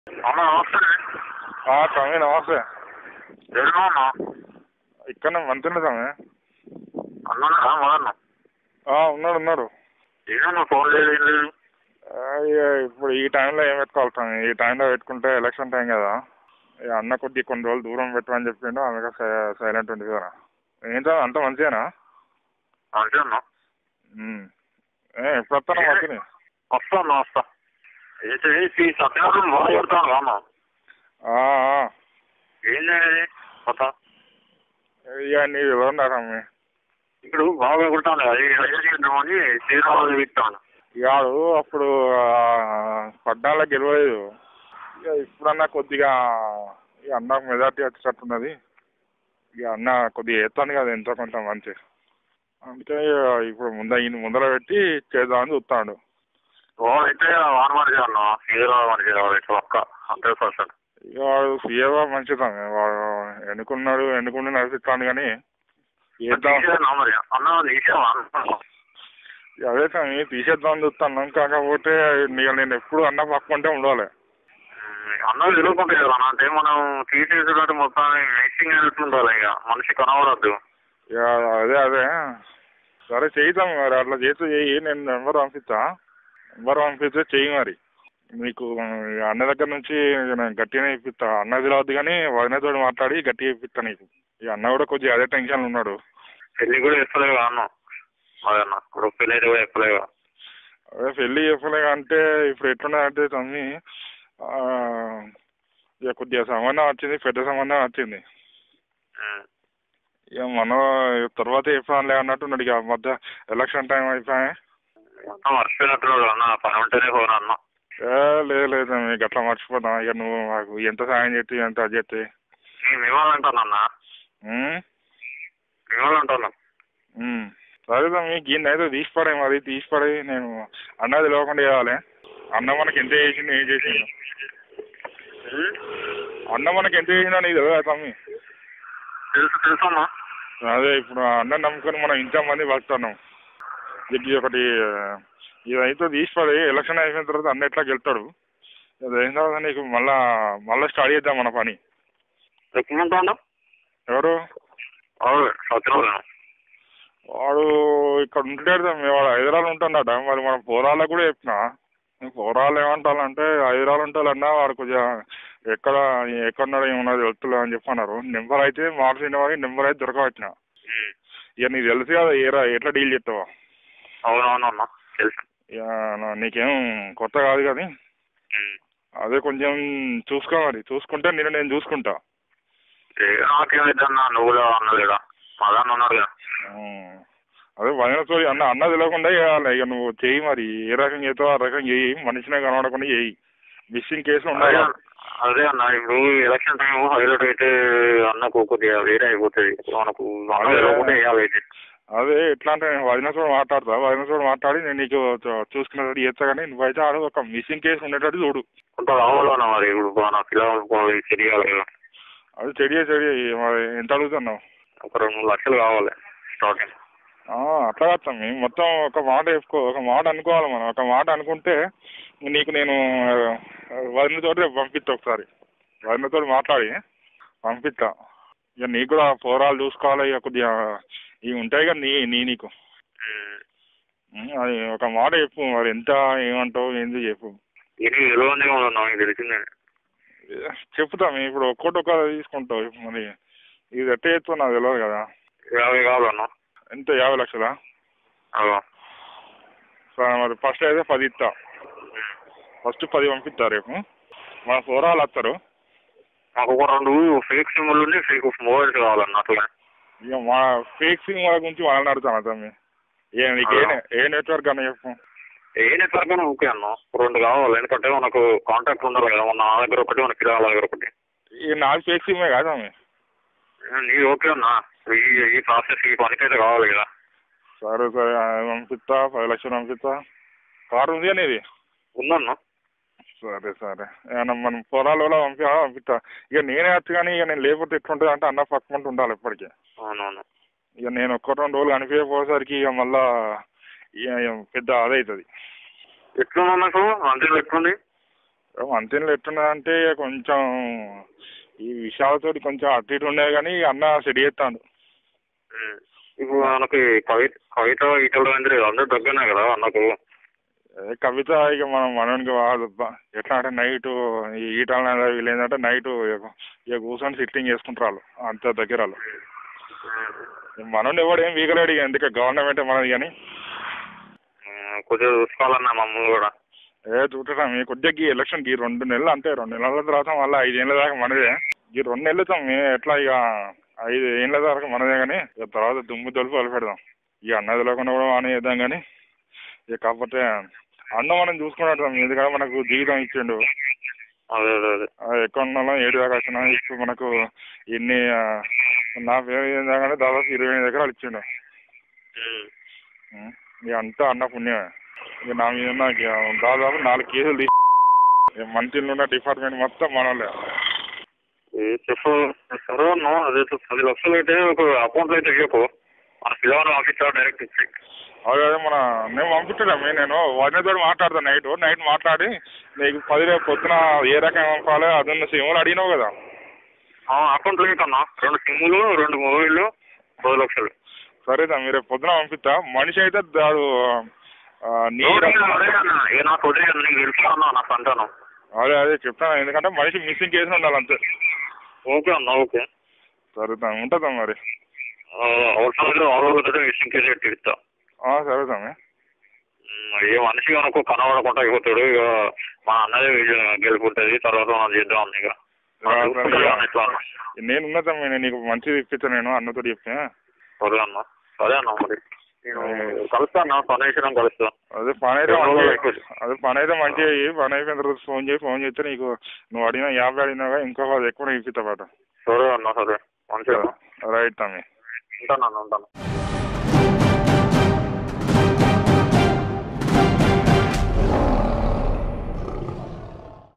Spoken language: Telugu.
అన్న నమస్తే స్వామి నమస్తే ఎక్కడ ఉన్నా ఇక్కడ మంత్రి స్వామి అన్నా మొదన్న ఆ, ఉన్నాడు ఉన్నాడు ఏమన్నా ఫోన్ లేదు ఏం లేదు ఆ, ఇక ఇప్పుడు ఈ టైంలో ఏం పెట్టుకోవాలి స్వామి ఈ టైంలో పెట్టుకుంటే ఎలక్షన్ టైం కదా ఇక అన్న కొద్ది కొన్ని రోజులు దూరం పెట్టమని చెప్పిండు అందుకే సై- సైలెంట్ ఉంది కదా ఏం స్వామి అంత మంచిదేనా అంతే అన్నా ఉమ్. ఏ ఎప్పుడు వస్తాను మంచిని వస్తా అన్న వస్తా అయితే ఈ సత్యాగ్రహం మొదలు పెడతాను అన్న ఆ, ఆ. ఏం చేయాలి కొత్త ఇక నీ ఎవరున్నా స్వామి ఇప్పుడు బాగా కొడతాను అది రైలు చేద్దామని శ్రీరాములు విత్తాను ఇవాడు అప్పుడు పడ్డాలో గెలవలేదు ఇక ఇప్పుడన్నా కొద్దిగా ఇక అన్న మెజార్టీ వచ్చేటట్టున్నది ఇక అన్న కొద్దిగా వేస్తాను కదా ఎంతో కొంత మంచి అందుకే ఇక ఇప్పుడు ముంద ఈయన ముందర పెట్టి చేద్దామని చూస్తాడు అయితే వానమాడి అన్న శ్రీరాము అని అయితే ఒక్క హండ్రెడ్ పర్సెంట్ ఇక వాడు సీఏగా మంచిదాన్ని వాడు ఎన్నుకున్నాడు ఎన్నుకుంటే నడిపిస్తాను కానీ వేద్దాం మరి అన్న తీసేవా ఇక అదే సామి తీసేద్దామని చూస్తాను కాకపోతే ఇక నేను ఎప్పుడు అన్న పక్కుంటే ఉండాలి అన్న తెలుగుకుంటే కదా అన్న. అంటే మనం తీసేసేటట్టు మొత్తం మిక్సింగ్ అయినట్టు ఉండాలి ఇక మనిషి కనబడద్దు ఇక అదే అదే సరే చేద్దాం మరి అట్లా చేస్తే చెయ్యి నేను నెంబర్ పంపిస్తా నెంబర్ పంపిస్తే చెయ్యి మరి మీకు ఇక అన్న దగ్గర నుంచి నేను గట్టిగానే ఇప్పిస్తా అన్న తెలియదు కానీ వదినతో మాట్లాడి గట్టిగా ఇప్పిస్తా నీకు ఇక అన్న కూడా కొద్దిగా అదే టెన్షన్ ఉన్నాడు పెళ్లి కూడా చెప్పలేవు అన్న అదన్న ఇప్పుడు పెళ్లి అయితే కూడా చెప్పలేవు అదే పెళ్ళి చెప్పలే అంటే ఇప్పుడు ఎట్లున్నదంటే తమ్మి ఆ, ఇక కొద్దిగా సంబంధం వచ్చింది పెద్ద సంబంధం వచ్చింది ఇక మనం తర్వాత చెప్పానులే అన్నట్టున్నాడు ఇక మధ్య ఎలక్షన్ టైం అయిపోయాయి మొత్తం మర్చిపోయినట్టు అన్న పని ఉంటేనే ఫోన్ అన్న ఏ, లేదు లేదు మీకు అట్లా మర్చిపోతాం ఇక నువ్వు మాకు ఎంత సాయం చేస్తే ఎంత అది చేస్తే మేము ఇవ్వాలంటాను అన్న ఉమ్? ఇవ్వాలంటాను ఉమ్. సరే తమ్మి గిన్నె అయితే తీసిపడే మరి తీసిపడే నేను అన్నది లేకుండా చేయాలి అన్న మనకి ఎంత చేసిండు ఏం చేసిండు అన్న మనకి ఎంత చేసిందో నీకు తెలియదా తమ్మి తెలుసు తెలుసు అన్న అదే ఇప్పుడు ఆ అన్న నమ్ముకొని మనం ఇంతమంది బతున్నాం ఇది ఒకటి ఇదైతే తీసిపడి ఎలక్షన్ అయిపోయిన తర్వాత అన్న ఎట్లా గెలుతాడు అది అయిన తర్వాత నీకు మళ్ళా మళ్ళీ స్టార్ట్ చేద్దాం మన పని ఎక్కడుంటా అన్న ఎవరు అవును సత్యనారాయణ వాడు ఇక్కడ ఉంటాడు తమ్మి, వాడు హైదరాబాద్ ఉంటున్నాడ మరి మన పోరాళ్ళకు కూడా చెప్పిన పోరాలు ఏమంటారంటే హైదరాబాద్ ఉంటాలన్నా వాడు కొద్దిగా ఎక్కడ ఎక్కడున్నాడో ఏమన్నా తెలుస్తులే అని చెప్పి అన్నారు నెంబర్ అయితే మార్చిన వాడి నెంబర్ అయితే దొరకవచ్చిన ఇక నీకు తెలుసు కదా ఏరా ఎట్లా డీల్ చేస్తావా అవునవును అన్న తెలుసు ఇక నా- నీకేం కొత్త కాదు కానీ అదే కొంచెం చూసుకో మరి చూసుకుంటే నేను నేను చూసుకుంటా ఏ, నాకేమైతే అన్న నువ్వు కూడా అన్నది కదా మదన్న ఉన్నారు కదా ఉమ్. అదే వదిన సోరి అన్న అన్న తెలియకుండా చేయాలి ఇక నువ్వు చెయ్యి మరి ఏ రకంగా చేస్తావో ఆ రకంగా చెయ్యి మనిషినే కనబడకుండా చెయ్యి మిస్సింగ్ కేసులు ఉన్నాయి అదే అదే అన్న ఇప్పుడు ఎలక్షన్ టైం హైలైట్ అయితే అన్నకు కొద్దిగా వేరే అయిపోతుంది మనకు అన్న అదే. తెలియకుండా వేయాలి అయితే అదే ఎట్లా అంటే నేను వదిన చోడు మాట్లాడతా వదిన చోడు మాట్లాడి నేను నీకు చూ- చూసుకునేటట్టు చేస్తా కానీ నువ్వైతే ఆడ ఒక మిస్సింగ్ కేసు ఉండేటట్టు చూడు కొంత కావాలన్న మరి ఇప్పుడు మన పిల్లలు తెలియాలి కదా అది చెడియే చెడి మరి ఎంత అడుగుతున్నావు ఒక రెండు మూడు లక్షలు కావాలి స్టార్టింగ్ ఆ, అట్లా కాదు మేము మొత్తం ఒక మాట చెప్పుకో ఒక మాట అనుకోవాలి మనం ఒక మాట అనుకుంటే నీకు నేను వదినతో రేపు పంపిస్తా ఒకసారి వదినతో మాట్లాడి పంపిస్తా ఇక నీకు కూడా పోరాలు చూసుకోవాలి ఇక కొద్దిగా ఇవి ఉంటాయి కదా నీ నీ నీకు ఉమ్, అది ఒక మాట చెప్పు మరి ఎంత ఏమంటావు ఏంది చెప్పు ఇది తెలియదే ఉందన్న నాకు తెలిసిందే చెప్తా మేము ఇప్పుడు ఒక్కోటి ఒక్క తీసుకుంటావు ఇప్పుడు మరి ఇది ఎట్ట చేస్తావు నాకు తెలియదు కదా యాభై కావాలన్న ఎంత యాభై లక్షలా అదో సరే మరి ఫస్ట్ అయితే పది ఇస్తా ఫస్ట్ పది పంపిస్తా రేపు మన పోరాలు వస్తారు మాకు ఒక రెండు ఫేక్ సిమ్లు ఉండి ఫేక్ మొబైల్స్ కావాలన్న అట్లా ఇక మా ఫేక్ సిమ్ వాళ్ళ గురించి వాళ్ళని అడుగుతాను తమ్మి ఏ నీకు ఏ నె- ఏ నెట్వర్క్ అన్న చెప్పు ఏ నెట్వర్క్ అయినా ఓకే అన్న రెండు కావాలి ఎందుకంటే మనకు కాంటాక్ట్ ఉండాలి కదా మన నా దగ్గర ఒకటి మన కిరాల దగ్గర ఒకటి ఈ నాది ఫేక్ సిమే కాదు తమ్మి నీ ఓకే అన్న ఈ ఈ ప్రాసెస్ ఈ పనికైతే కావాలి కదా సరే సరే ఆ, పంపిస్తా పది లక్షలు పంపిస్తా కారు ఉంది అనేది ఉందన్న సరే సరే ఏమన్నా మనం పొలాల వల్ల పంపి ఆ, పంపిస్తా ఇక నేనే వచ్చు కానీ ఇక నేను లేకపోతే ఎట్లుంటుంది అంటే అన్న పక్కమంటూ ఉండాలి ఎప్పటికీ అవునవును ఇక నేను ఒక్క రెండు రోజులు కనిపించకపోయేసరికి ఇక మళ్ళా ఇక ఇక పెద్ద అదవుతుంది ఎట్లుంది నాకు మంత్రి ఎట్లుంది మంత్రిలో ఎట్టున్నదంటే కొంచెం ఈ విషయాలతోటి కొంచెం అటు ఇటు ఉండేది కానీ అన్న సెట్ చేస్తాడు ఉమ్. ఇప్పుడు మనకి కవిత కవిత ఈటల రాజేంద్ర అందరూ దగ్గరనే కదా అన్నకు ఏ కవిత ఇక మనం మనకి వాళ్ళు బ- ఎట్లా అంటే నైట్ ఈ ఈటల వీళ్ళు ఏంటంటే నైట్ ఇక కూర్చొని సిట్టింగ్ చేసుకుంటారు వాళ్ళు అంత దగ్గర వాళ్ళు మనోని ఎవడు ఏం వీగలేడు ఇక ఎందుకు గవర్నమెంట్ మనది కానీ ఉమ్, కొద్దిగా చూసుకోవాలన్నా మమ్మల్ని కూడా ఏ చూడటం మీ కొద్దిగా ఈ ఎలక్షన్ ఈ రెండు నెలలు అంతే రెండు నెలల తర్వాత మళ్ళీ ఐదేళ్ళ దాకా మనదే ఈ రెండు నెలలు తాం మేము ఎట్లా ఇక ఐదు ఏళ్ళ దాకా మనదే కానీ ఇక తర్వాత దుమ్ము తొలిపి వదిలి పెడదాం ఇక అన్నది లేకుండా కూడా మనం చేద్దాం కానీ ఇక కాకపోతే అన్న మనం చూసుకున్నట్టు ఎందుకంటే మనకు జీవితం ఇచ్చిండు అదే అదే అదే ఆ ఎక్కువ ఉన్నాలో ఏడు దాకా వచ్చినా ఇప్పుడు మనకు ఇన్ని ఆ, నా పేరు ఏంటంటే దాదాపు ఇరవై ఎనిమిది ఎకరాలు ఇచ్చిండు ఉమ్. ఉం. ఇక అంతా అన్న పుణ్యమే ఇక నా మీద ఉన్న ఇక దాదాపు నాలుగు కేసులు తీసి మంత్రిలో ఉన్న డిపార్ట్మెంట్ మొత్తం మనలే ఏ చెప్పు సరే అన్న అదే పది లక్షలు అయితే ఒక అకౌంట్లో అయితే చెప్పు మన పిల్లవాడు ఆఫీసర్ డైరెక్ట్ ఇచ్చి అదే అదే మన నేను పంపించడమే నేను వదినతో మాట్లాడతాను నైట్ నైట్ మాట్లాడి నీకు పది రేపు పొద్దున ఏ రకం పంపాలి అదన్న సిమ్లు అడిగినావు కదా అకౌంట్లో కన్నా రెండు సిమ్ములు రెండు మొబైళ్ళు పది లక్షలు సరే దా మీరు రేపు పొద్దున పంపిస్తా మనిషి అయితే దాడు ఆ, నీ అదే అన్న ఇక నాకు వదిలే నీకు తెలుసు అన్న నా సంతానం అదే అదే చెప్తాను ఎందుకంటే మనిషి మిస్సింగ్ కేసు ఉండాలి అంతే ఓకే అన్న ఓకే సరే దా ఉంటుందా మరి అవసరం ఆరోగ్య విషయం కేసు పెట్టి ఇస్తా ఆ, సరే తమ్మి ఉమ్, ఏ మనిషి కనుక కనబడకుండా అయిపోతాడు ఇక మా అన్నదే విజయం గెలుపుంటుంది తర్వాత మనం చేద్దాం అన్న ఇక మనం ఆ, చూసుకుంటాం సరే. అన్న ఇట్లా అన్న. నేను ఉన్నా తమ్మి నేను నీకు మంచిది ఇప్పిస్తాను నేను అన్నతో చెప్తే సరే అన్న సరే అన్న మరి నేను కలుస్తాను పని చేసినాం కలుస్తా అదే పని అయితే ఎవరో మంచిగా ఎక్కువ. అదే పని అయితే మంచిగా చెయ్యి పని అయిపోయిన తర్వాత ఫోన్ చేసి ఫోన్ చేస్తే నీకు నువ్వు అడిగిన యాభై అడిగినాగా ఇంకో పది ఎక్కువ ఇప్పిస్తా పాట సరే అన్న సరే మంచిగా రైట్ తమ్మి